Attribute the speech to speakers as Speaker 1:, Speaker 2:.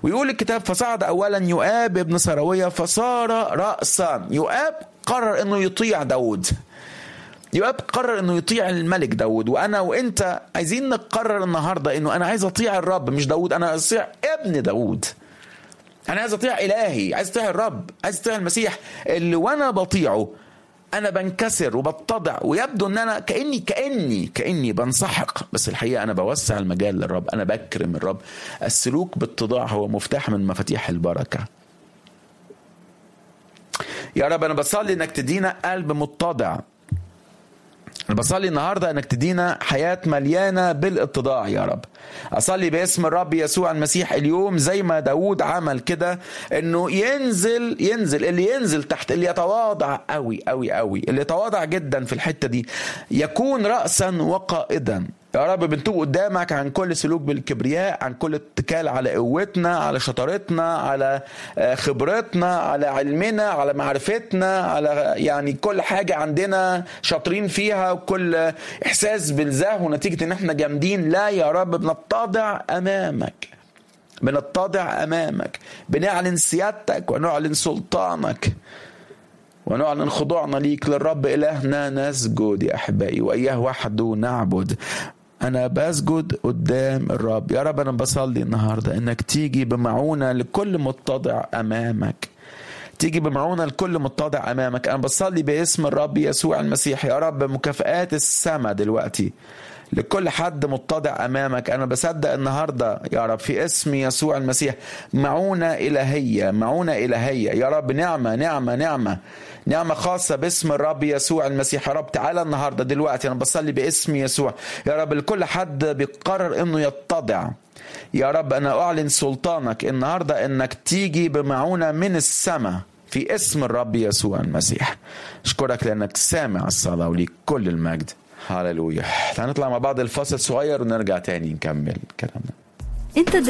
Speaker 1: ويقول الكتاب فصعد اولا يؤاب ابن سراويه فصار راسا يؤاب قرر انه يطيع داود يؤاب قرر انه يطيع الملك داود وانا وانت عايزين نقرر النهارده انه انا عايز اطيع الرب مش داود انا اطيع ابن داود انا عايز اطيع الهي عايز اطيع الرب عايز اطيع المسيح اللي وانا بطيعه انا بنكسر وبتضع ويبدو ان انا كاني كاني كاني بنسحق بس الحقيقه انا بوسع المجال للرب انا بكرم الرب السلوك باتضاع هو مفتاح من مفاتيح البركه يا رب انا بصلي انك تدينا قلب متضع انا بصلي النهارده انك تدينا حياه مليانه بالاتضاع يا رب اصلي باسم الرب يسوع المسيح اليوم زي ما داود عمل كده انه ينزل ينزل اللي ينزل تحت اللي يتواضع قوي قوي قوي اللي يتواضع جدا في الحته دي يكون راسا وقائدا يا رب بنتوب قدامك عن كل سلوك بالكبرياء عن كل اتكال على قوتنا على شطارتنا على خبرتنا على علمنا على معرفتنا على يعني كل حاجة عندنا شاطرين فيها وكل إحساس بالزهو نتيجة إن إحنا جامدين لا يا رب بنتضع أمامك بنتضع أمامك بنعلن سيادتك ونعلن سلطانك ونعلن خضوعنا ليك للرب إلهنا نسجد يا أحبائي وإياه وحده نعبد أنا بسجد قدام الرب يا رب أنا بصلي النهاردة إنك تيجي بمعونة لكل متضع أمامك تيجي بمعونة لكل متضع أمامك أنا بصلي باسم الرب يسوع المسيح يا رب مكافآت السماء دلوقتي لكل حد متضع امامك انا بصدق النهارده يا رب في اسم يسوع المسيح معونه الهيه معونه الهيه يا رب نعمه نعمه نعمه نعمه خاصه باسم الرب يسوع المسيح يا رب تعالى النهارده دلوقتي انا بصلي باسم يسوع يا رب لكل حد بيقرر انه يتضع يا رب انا اعلن سلطانك النهارده انك تيجي بمعونه من السماء في اسم الرب يسوع المسيح اشكرك لانك سامع الصلاه وليك كل المجد هللويا تعال نطلع مع بعض الفاصل صغير ونرجع تاني نكمل كلامنا
Speaker 2: انت